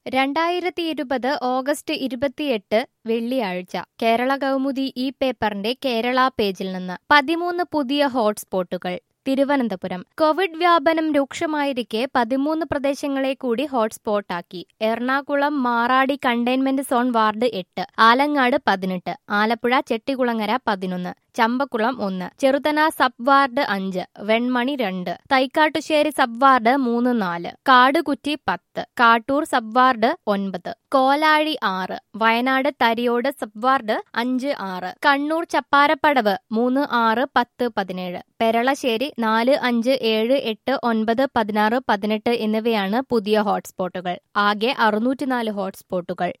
രണ്ടായിരത്തി ഇരുപത് ഓഗസ്റ്റ് ഇരുപത്തിയെട്ട് വെള്ളിയാഴ്ച കേരള കൗമുദി ഈ പേപ്പറിന്റെ കേരള പേജിൽ നിന്ന് പതിമൂന്ന് പുതിയ ഹോട്ട്സ്പോട്ടുകൾ തിരുവനന്തപുരം കോവിഡ് വ്യാപനം രൂക്ഷമായിരിക്കെ പതിമൂന്ന് പ്രദേശങ്ങളെ കൂടി ഹോട്ട്സ്പോട്ടാക്കി Ernakulam Marady containment zone ward എട്ട് ആലങ്ങാട് പതിനെട്ട് ആലപ്പുഴ ചെട്ടികുളങ്ങര പതിനൊന്ന് ചമ്പക്കുളം ഒന്ന് ചെറുതന സബ് വാർഡ് അഞ്ച് വെൺമണി രണ്ട് തൈക്കാട്ടുശ്ശേരി സബ് വാർഡ് മൂന്ന് നാല് കാടുകുറ്റി പത്ത് കാട്ടൂർ സബ് വാർഡ് ഒൻപത് കോലാഴി ആറ് വയനാട് തരിയോട് സബ് വാർഡ് അഞ്ച് ആറ് കണ്ണൂർ ചപ്പാരപ്പടവ് മൂന്ന് ആറ് പത്ത് പതിനേഴ് പെരളശ്ശേരി നാല് അഞ്ച് ഏഴ് എട്ട് ഒൻപത് പതിനാറ് പതിനെട്ട് എന്നിവയാണ് പുതിയ ഹോട്ട്സ്പോട്ടുകൾ ആകെ അറുന്നൂറ്റിനാല് ഹോട്ട്സ്പോട്ടുകൾ